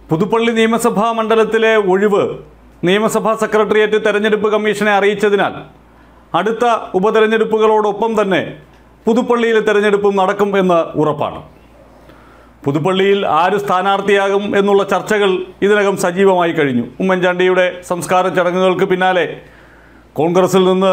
പുതുപ്പള്ളി നിയമസഭാ മണ്ഡലത്തിലെ ഒഴിവ് നിയമസഭാ സെക്രട്ടേറിയറ്റ് തെരഞ്ഞെടുപ്പ് കമ്മീഷനെ അറിയിച്ചതിനാൽ അടുത്ത ഉപതെരഞ്ഞെടുപ്പുകളോടൊപ്പം തന്നെ പുതുപ്പള്ളിയിലെ തെരഞ്ഞെടുപ്പും നടക്കും എന്ന് ഉറപ്പാണ് പുതുപ്പള്ളിയിൽ ആര് സ്ഥാനാർത്ഥിയാകും എന്നുള്ള ചർച്ചകൾ ഇതിനകം സജീവമായി കഴിഞ്ഞു ഉമ്മൻചാണ്ടിയുടെ സംസ്കാര ചടങ്ങുകൾക്ക് പിന്നാലെ കോൺഗ്രസിൽ നിന്ന്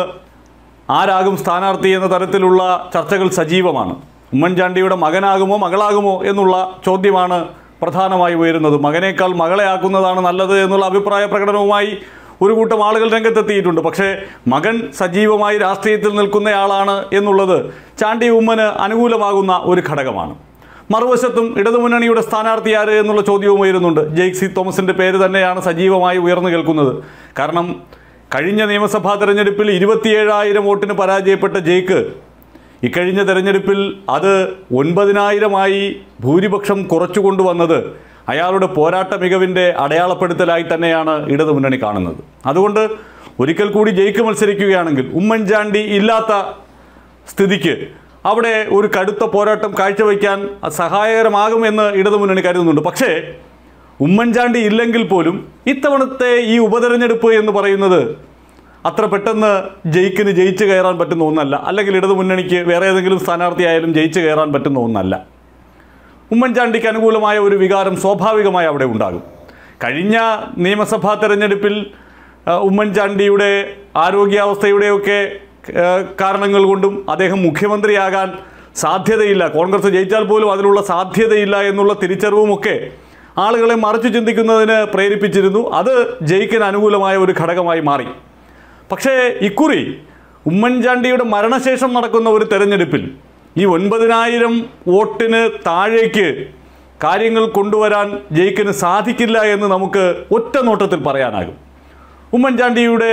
ആരാകും സ്ഥാനാർത്ഥി എന്ന തരത്തിലുള്ള ചർച്ചകൾ സജീവമാണ് ഉമ്മൻചാണ്ടിയുടെ മകനാകുമോ മകളാകുമോ എന്നുള്ള ചോദ്യമാണ് പ്രധാനമായി ഉയരുന്നത് മകനേക്കാൾ മകളെ ആക്കുന്നതാണ് നല്ലത് എന്നുള്ള അഭിപ്രായ പ്രകടനവുമായി ഒരു കൂട്ടം ആളുകൾ രംഗത്തെത്തിയിട്ടുണ്ട് പക്ഷേ മകൻ സജീവമായി രാഷ്ട്രീയത്തിൽ നിൽക്കുന്നയാളാണ് എന്നുള്ളത് ചാണ്ടി ഉമ്മന് അനുകൂലമാകുന്ന ഒരു ഘടകമാണ് മറുവശത്തും ഇടതുമുന്നണിയുടെ സ്ഥാനാർത്ഥി ആര് എന്നുള്ള ചോദ്യവും ഉയരുന്നുണ്ട് ജെയ്ക് സി തോമസിന്റെ പേര് തന്നെയാണ് സജീവമായി ഉയർന്നു കേൾക്കുന്നത് കാരണം കഴിഞ്ഞ നിയമസഭാ തെരഞ്ഞെടുപ്പിൽ ഇരുപത്തിയേഴായിരം വോട്ടിന് പരാജയപ്പെട്ട ജെയ്ക്ക് ഇക്കഴിഞ്ഞ തെരഞ്ഞെടുപ്പിൽ അത് ഒൻപതിനായിരമായി ഭൂരിപക്ഷം കുറച്ചു കൊണ്ടുവന്നത് അയാളുടെ പോരാട്ട മികവിൻ്റെ അടയാളപ്പെടുത്തലായി തന്നെയാണ് ഇടതുമുന്നണി കാണുന്നത് അതുകൊണ്ട് ഒരിക്കൽ കൂടി ജയിക്ക് മത്സരിക്കുകയാണെങ്കിൽ ഉമ്മൻചാണ്ടി ഇല്ലാത്ത സ്ഥിതിക്ക് അവിടെ ഒരു കടുത്ത പോരാട്ടം കാഴ്ചവെക്കാൻ സഹായകരമാകുമെന്ന് ഇടതുമുന്നണി കരുതുന്നുണ്ട് പക്ഷേ ഉമ്മൻചാണ്ടി ഇല്ലെങ്കിൽ പോലും ഇത്തവണത്തെ ഈ ഉപതെരഞ്ഞെടുപ്പ് എന്ന് പറയുന്നത് അത്ര പെട്ടെന്ന് ജയിക്കിന് ജയിച്ചു കയറാൻ പറ്റുന്ന ഒന്നല്ല അല്ലെങ്കിൽ ഇടതുമുന്നണിക്ക് വേറെ ഏതെങ്കിലും സ്ഥാനാർത്ഥിയായാലും ജയിച്ചു കയറാൻ പറ്റുന്ന ഒന്നല്ല ഉമ്മൻചാണ്ടിക്ക് അനുകൂലമായ ഒരു വികാരം സ്വാഭാവികമായി അവിടെ ഉണ്ടാകും കഴിഞ്ഞ നിയമസഭാ തെരഞ്ഞെടുപ്പിൽ ആ, ഉമ്മൻചാണ്ടിയുടെ ആരോഗ്യാവസ്ഥയുടെയൊക്കെ ആ, കാരണങ്ങൾ കൊണ്ടും അദ്ദേഹം മുഖ്യമന്ത്രിയാകാൻ സാധ്യതയില്ല കോൺഗ്രസ് ജയിച്ചാൽ പോലും അതിനുള്ള സാധ്യതയില്ല എന്നുള്ള തിരിച്ചറിവുമൊക്കെ ആളുകളെ മറിച്ചു ചിന്തിക്കുന്നതിന് പ്രേരിപ്പിച്ചിരുന്നു അത് ജയിക്കിന് അനുകൂലമായ ഒരു ഘടകമായി മാറി പക്ഷേ ഇക്കുറി ഉമ്മൻചാണ്ടിയുടെ മരണശേഷം നടക്കുന്ന ഒരു തെരഞ്ഞെടുപ്പിൽ ഈ ഒൻപതിനായിരം വോട്ടിന് താഴേക്ക് കാര്യങ്ങൾ കൊണ്ടുവരാൻ ജയിക്കിന് സാധിക്കില്ല എന്ന് നമുക്ക് ഒറ്റ നോട്ടത്തിൽ പറയാനാകും ഉമ്മൻചാണ്ടിയുടെ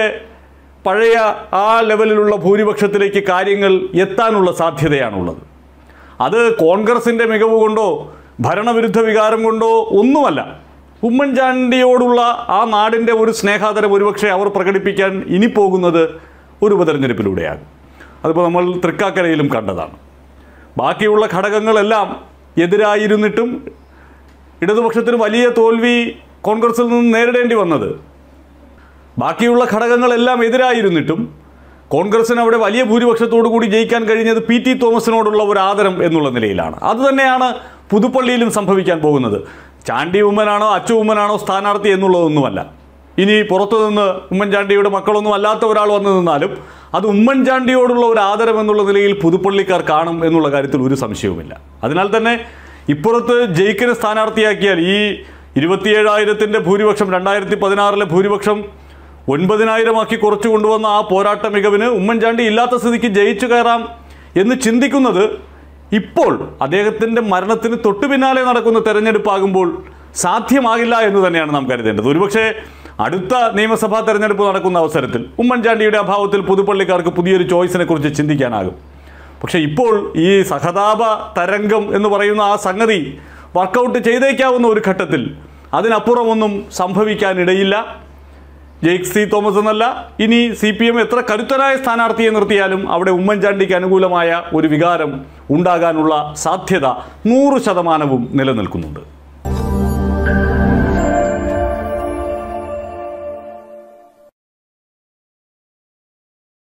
പഴയ ആ ലെവലിലുള്ള ഭൂരിപക്ഷത്തിലേക്ക് കാര്യങ്ങൾ എത്താനുള്ള സാധ്യതയാണുള്ളത് അത് കോൺഗ്രസിൻ്റെ മികവ് കൊണ്ടോ ഭരണവിരുദ്ധ വികാരം കൊണ്ടോ ഒന്നുമല്ല ഉമ്മൻചാണ്ടിയോടുള്ള ആ നാടിൻ്റെ ഒരു സ്നേഹാദരം ഒരുപക്ഷെ അവർ പ്രകടിപ്പിക്കാൻ ഇനി പോകുന്നത് ഒരു ഉപതെരഞ്ഞെടുപ്പിലൂടെയാകും അതിപ്പോൾ നമ്മൾ തൃക്കാക്കരയിലും കണ്ടതാണ് ബാക്കിയുള്ള ഘടകങ്ങളെല്ലാം എതിരായിരുന്നിട്ടും ഇടതുപക്ഷത്തിന് വലിയ തോൽവി കോൺഗ്രസിൽ നിന്ന് നേരിടേണ്ടി വന്നത് ബാക്കിയുള്ള ഘടകങ്ങളെല്ലാം എതിരായിരുന്നിട്ടും കോൺഗ്രസിന് അവിടെ വലിയ ഭൂരിപക്ഷത്തോടു കൂടി ജയിക്കാൻ കഴിഞ്ഞത് പി ടി തോമസിനോടുള്ള ഒരു ആദരം എന്നുള്ള നിലയിലാണ് അതുതന്നെയാണ് പുതുപ്പള്ളിയിലും സംഭവിക്കാൻ പോകുന്നത് ചാണ്ടി ഉമ്മനാണോ അച്ചു ഉമ്മനാണോ സ്ഥാനാർത്ഥി എന്നുള്ളതൊന്നുമല്ല ഇനി പുറത്തു നിന്ന് ഉമ്മൻചാണ്ടിയുടെ മക്കളൊന്നും അല്ലാത്ത ഒരാൾ വന്നു നിന്നാലും അത് ഉമ്മൻചാണ്ടിയോടുള്ള ഒരു ആദരം എന്നുള്ള നിലയിൽ പുതുപ്പള്ളിക്കാർ കാണും എന്നുള്ള കാര്യത്തിൽ ഒരു സംശയവുമില്ല അതിനാൽ തന്നെ ഇപ്പുറത്ത് ജയിക്കിനെ സ്ഥാനാർത്ഥിയാക്കിയാൽ ഈ ഇരുപത്തിയേഴായിരത്തിൻ്റെ ഭൂരിപക്ഷം രണ്ടായിരത്തി പതിനാറിലെ ഭൂരിപക്ഷം ഒൻപതിനായിരമാക്കി കുറച്ചു കൊണ്ടുവന്ന ആ പോരാട്ട മികവിന് ഉമ്മൻചാണ്ടി ഇല്ലാത്ത സ്ഥിതിക്ക് ജയിച്ചു കയറാം എന്ന് ചിന്തിക്കുന്നത് ഇപ്പോൾ അദ്ദേഹത്തിൻ്റെ മരണത്തിന് തൊട്ടു പിന്നാലെ നടക്കുന്ന തെരഞ്ഞെടുപ്പാകുമ്പോൾ സാധ്യമാകില്ല എന്ന് തന്നെയാണ് നാം കരുതേണ്ടത് ഒരുപക്ഷെ അടുത്ത നിയമസഭാ തെരഞ്ഞെടുപ്പ് നടക്കുന്ന അവസരത്തിൽ ഉമ്മൻചാണ്ടിയുടെ അഭാവത്തിൽ പുതുപ്പള്ളിക്കാർക്ക് പുതിയൊരു ചോയ്സിനെ കുറിച്ച് ചിന്തിക്കാനാകും പക്ഷേ ഇപ്പോൾ ഈ സഹതാപ തരംഗം എന്ന് പറയുന്ന ആ സംഗതി വർക്കൗട്ട് ചെയ്തേക്കാവുന്ന ഒരു ഘട്ടത്തിൽ അതിനപ്പുറമൊന്നും സംഭവിക്കാനിടയില്ല ജെയ്ക് സി തോമസ് എന്നല്ല ഇനി സി പി എം എത്ര കരുത്തരായ സ്ഥാനാർത്ഥിയെ നിർത്തിയാലും അവിടെ ഉമ്മൻചാണ്ടിക്ക് അനുകൂലമായ ഒരു വികാരം ഉണ്ടാകാനുള്ള സാധ്യത നൂറ് ശതമാനവും നിലനിൽക്കുന്നുണ്ട്